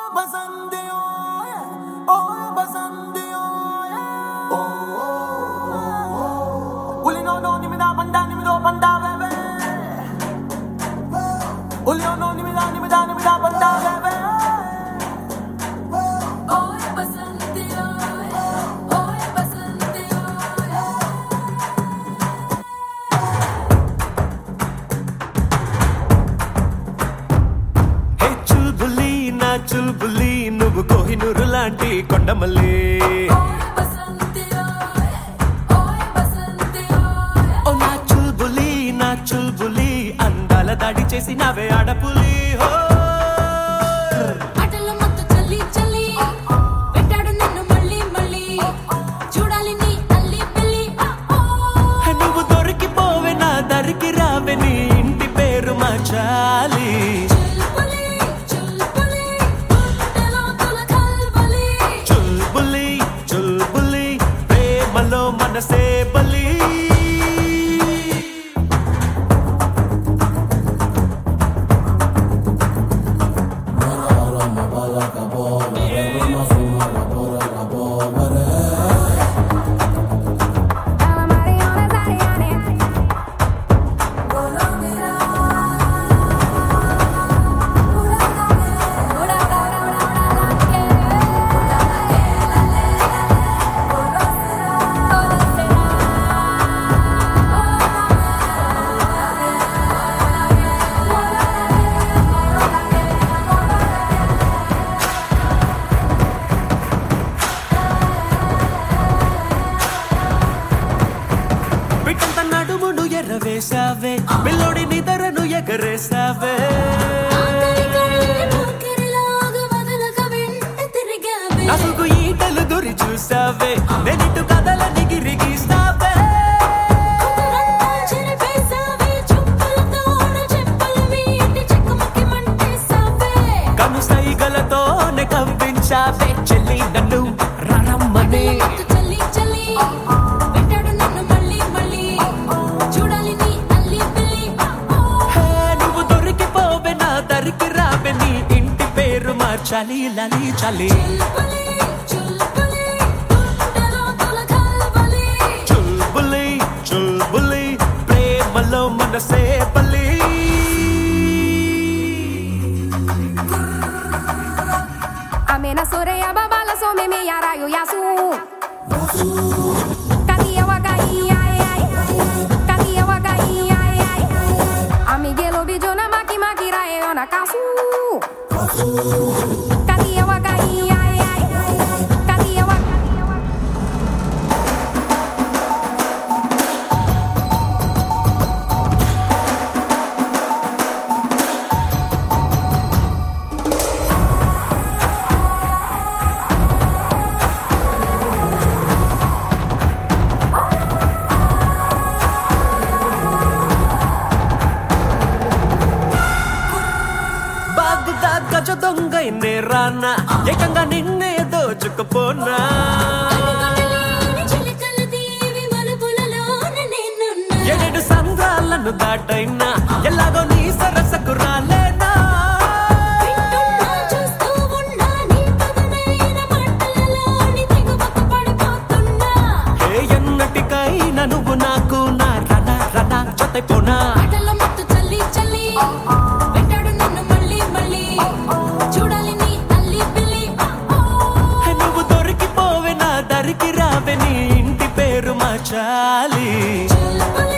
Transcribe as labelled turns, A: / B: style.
A: బసంతి ఓయ్ ఓ బసంతి ఓయ్ ఓ ఉలి నో నో నిమిదా పండా నిమిదో పండా బేబే ఉలి నో నో నిమిదా నిమిదా నిమిదా పండా బేబే
B: Oy basante oy, oy basante oy.
C: Hey చుల్బులి నా చుల్బులి నువ్వు కోహినూరు లాంటి కొండమల్లి
B: Oy basante oy, oy basante oy.
C: ఓ నా చుల్బులి నా చుల్బులి అందాల దాడి చేసి నావే ఆడపులి హో
B: అటల మత్తు చల్లి చల్లి పెట్టాడు నిన్ను మళ్ళీ మళ్ళీ చూడాలి నీ అల్లి పిల్లి ఆ ఓ
C: హే, నువ్వు దొరికిపోవే నా దరికి రావే నీ ఇంటి పేరు మార్చాలి
B: చుల్పులి చుల్పులి గుండెలో తుల కల్బలి
C: చుల్బులి చుల్బులి ప్రేమలో మనసే బలి
D: Alla Mariana Zariane.
C: బిడ్డంత నడుమును ఎర్రవేశావే పిల్లోడి నిదరను ఎగరేశావే నసుగు ఈటలు గురి చూసావే నేనిటు కదల నిగిరి గీస్తావే కను సైగలతోనే కవ్వించావే చెల్లి నన్ను రమ్మని హే, నువ్వు దొరికిపోవే నా దరికి రావే నీ ఇంటి పేరు మార్చాలి లలి చలి చుల్బులి చుల్బులి ప్రేమలో మనసే బలి
D: Amena soreya babala so me me yara yo yasu. Katia wakai ai ai. Katia wakai ai ai. Amigelo bijona maki maki rae ona kasu. Katia wakai ai ai. Katia wakai
C: బాగుదా గజ దొంగ రానా ఏకంగా నిన్నే దోచుకుపోనా ఏడేడు సంద్రాలను దాటైనా ఎలాగో నీ సరసకు రాలేనా ఏ ఎన్నటికైనా నువ్వు నాకు నా రణ రణ జతైపోనా హే, నువ్వు దొరికిపోవే నా దరికి రావే నీ ఇంటి పేరు మార్చాలి
B: Chulpuli